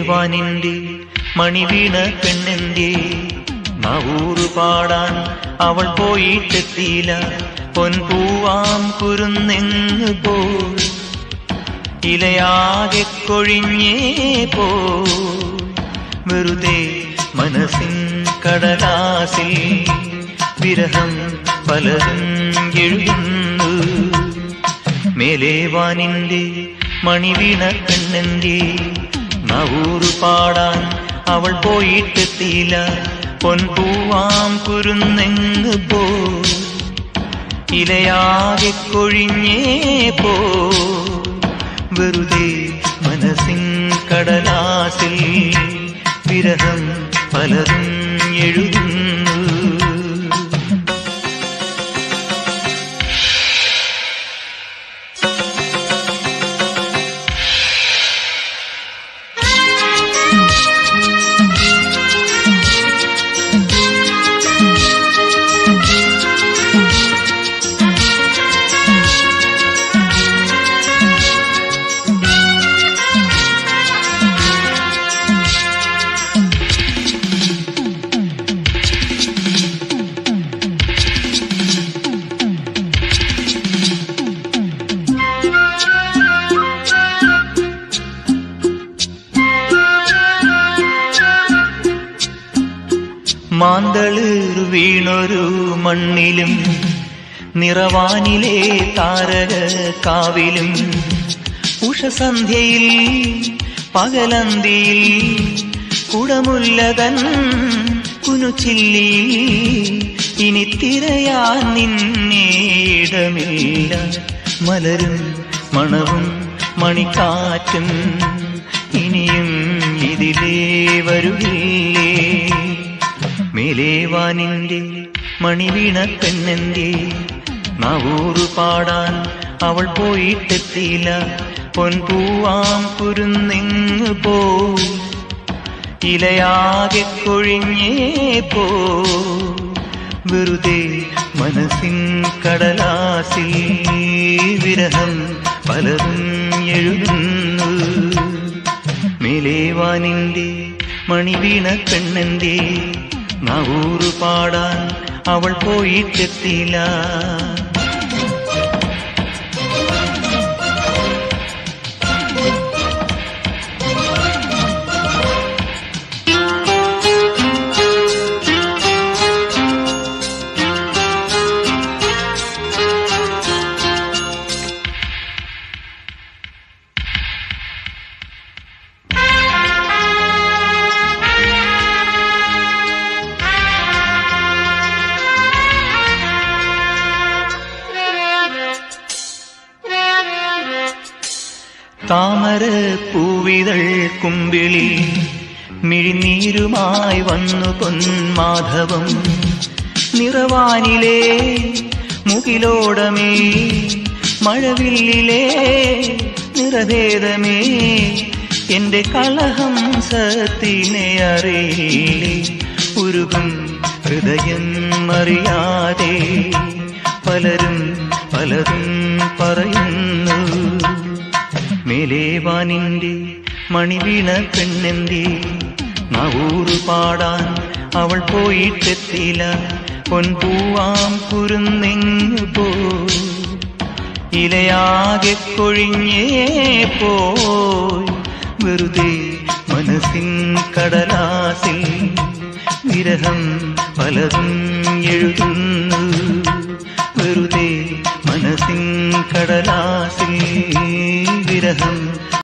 മേലേവാനിന്റെ മണിവീണ പെണ്ണെന്റെ നവൂറ് പാടാൻ അവൾ പോയിട്ടെത്തിയില്ല പൊൻപൂവാം കുരുന്നെങ്ങ് പോ ഇലയാകെ കൊഴിഞ്ഞേ പോ വെറുതെ മനസ്സിൻ കടലാസിൽ വിരഹം പലരും എഴുതുന്നു മേലേവാനിന്റെ മണിവീണ കണ്ണന്റെ നവൂറ് പാടാൻ അവൾ പോയിട്ടെത്തിയില്ല പൊൻപൂവാം കുരുന്നെങ്ങ് പോ ഇലയാകെ കൊഴിഞ്ഞേ പോ വെറുതെ മനസ്സിൻ കടലാസിൽ വിരഹം പലതും എഴുതുന്നു മാന്തളിർ വീണൊരു മണ്ണിലും നിറവാനിലെ താരക കാവിലും ഉഷസന്ധ്യയിൽ പകലന്തിയിൽ കുടമുല്ലതൻ കുനുച്ചില്ലി ഇനി തിരയാൻ നിന്നെ ഇടമില്ല മലരും മണവും മണിക്കാറ്റും ഇനിയും ഇതിലേ വരുകില്ലേ മേലേവാനിന്റെ മണിവീണ പെണ്ണെന്റെ നവൂറ് പാടാൻ അവൾ പോയിട്ടെത്തിയില്ല പൊൻപൂവാം കുരുന്നെങ്ങ് പോ ഇലയാകെ കൊഴിഞ്ഞേ പോ വെറുതെ മനസ്സിൻ കടലാസിൽ വിരഹം പലതും എഴുതുന്നു മേലേവാനിന്റെ മണിവീണ പെണ്ണെന്റെ നവൂറ് പാടാൻ അവൾ പോയിട്ടെത്തിയില്ല താമര പൂവിതൾ കുമ്പിളി മിഴിനീരുമായി വന്നു പൊന്മാധവം നിറവാനിലേ മുകിലോടമേ മഴവില്ലിലേ നിറഭേദമേ എന്റെ കളഹം സത്തിനെ അറിയില്ലേ ഉരുകും ഹൃദയം അറിയാതെ പലരും പലതും പറയുന്നു മേലേവാനിന്റെ മണിവീണ പെണ്ണെന്റെ നവൂറ് പാടാൻ അവൾ പോയിട്ടെത്തിയില്ല പൊൻപൂവാം കുരുന്നെങ്ങു പോ ഇലയാകെ കൊഴിഞ്ഞേ പോയി വെറുതെ മനസ്സിൻ കടലാസിൽ വിരഹം പലതും എഴുതുന്നു വെറുതെ മനസ്സിൻ കടലാസിൽ വിരഹം